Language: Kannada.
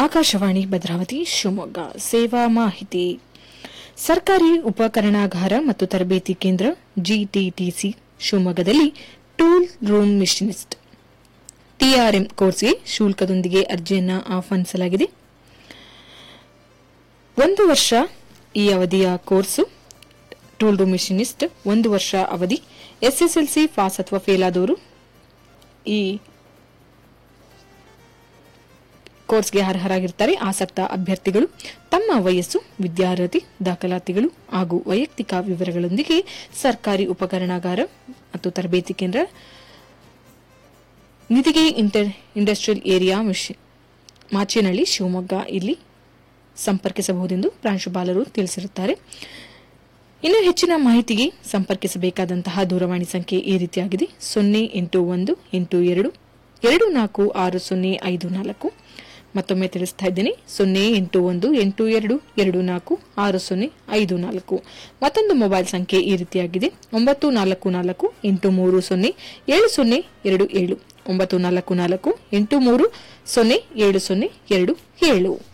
ಆಕಾಶವಾಣಿ ಭದ್ರಾವತಿ ಶಿವಮೊಗ್ಗ ಸೇವಾ ಮಾಹಿತಿ ಸರ್ಕಾರಿ ಉಪಕರಣಾಗಾರ ಮತ್ತು ತರಬೇತಿ ಕೇಂದ್ರ ಜಿಟಿಟಿಸಿ ಶಿವಮೊಗ್ಗದಲ್ಲಿ ಟೂಲ್ ರೂಮ್ ಮಿಷನಿಸ್ಟ್ ಟಿಆರ್ಎಂ ಕೋರ್ಸ್ಗೆ ಶುಲ್ಕದೊಂದಿಗೆ ಅರ್ಜಿಯನ್ನು ಆಹ್ವಾನಿಸಲಾಗಿದೆ ಒಂದು ವರ್ಷ ಈ ಅವಧಿಯ ಕೋರ್ಸು ಟೂಲ್ ರೂಮ್ ಮಿಷನಿಸ್ಟ್ ಒಂದು ವರ್ಷ ಅವಧಿ ಎಸ್ಎಸ್ಎಲ್ಸಿ ಪಾಸ್ ಅಥವಾ ಫೇಲ್ ಆದವರು ಈ ಕೋರ್ಸ್ಗೆ ಅರ್ಹರಾಗಿರ್ತಾರೆ ಆಸಕ್ತ ಅಭ್ಯರ್ಥಿಗಳು ತಮ್ಮ ವಯಸ್ಸು ವಿದ್ಯಾರ್ಥಿ ದಾಖಲಾತಿಗಳು ಹಾಗೂ ವೈಯಕ್ತಿಕ ವಿವರಗಳೊಂದಿಗೆ ಸರ್ಕಾರಿ ಉಪಕರಣಾಗಾರ ಮತ್ತು ತರಬೇತಿ ಕೇಂದ್ರ ನಿಧಿಗೆ inter industrial area mission Machenahalli Shivamogga ಇಲ್ಲಿ ಸಂಪರ್ಕಿಸಬಹುದೆಂದು ಪ್ರಾಂಶುಪಾಲರು ತಿಳಿಸಿರುತ್ತಾರೆ ಇನ್ನು ಹೆಚ್ಚಿನ ಮಾಹಿತಿಗೆ ಸಂಪರ್ಕಿಸಬೇಕಾದಂತಹ ದೂರವಾಣಿ ಸಂಖ್ಯೆ ಈ ರೀತಿಯಾಗಿದೆ ಸೊನ್ನೆ ಎಂಟು ಒಂದು ಎಂಟು ಎರಡು ಎರಡು ನಾಲ್ಕು ಆರು ಸೊನ್ನೆ ಐದು ನಾಲ್ಕು ಮತ್ತೊಮ್ಮೆ ತಿಳಿಸ್ತಾ ಇದ್ದೇನೆ ಸೊನ್ನೆ ಎಂಟು ಒಂದು ಎಂಟು ಎರಡು ಎರಡು ನಾಲ್ಕು ಆರು ಸೊನ್ನೆ ಐದು ನಾಲ್ಕು ಮತ್ತೊಂದು ಮೊಬೈಲ್ ಸಂಖ್ಯೆ ಈ ರೀತಿಯಾಗಿದೆ ಒಂಬತ್ತು ನಾಲ್ಕು ನಾಲ್ಕು ಎಂಟು ಮೂರು ಸೊನ್ನೆ ಏಳು ಸೊನ್ನೆ ಎರಡು ಏಳು ಒಂಬತ್ತು ನಾಲ್ಕು ನಾಲ್ಕು ಎಂಟು ಮೂರು ಸೊನ್ನೆ ಏಳು ಸೊನ್ನೆ ಎರಡು ಏಳು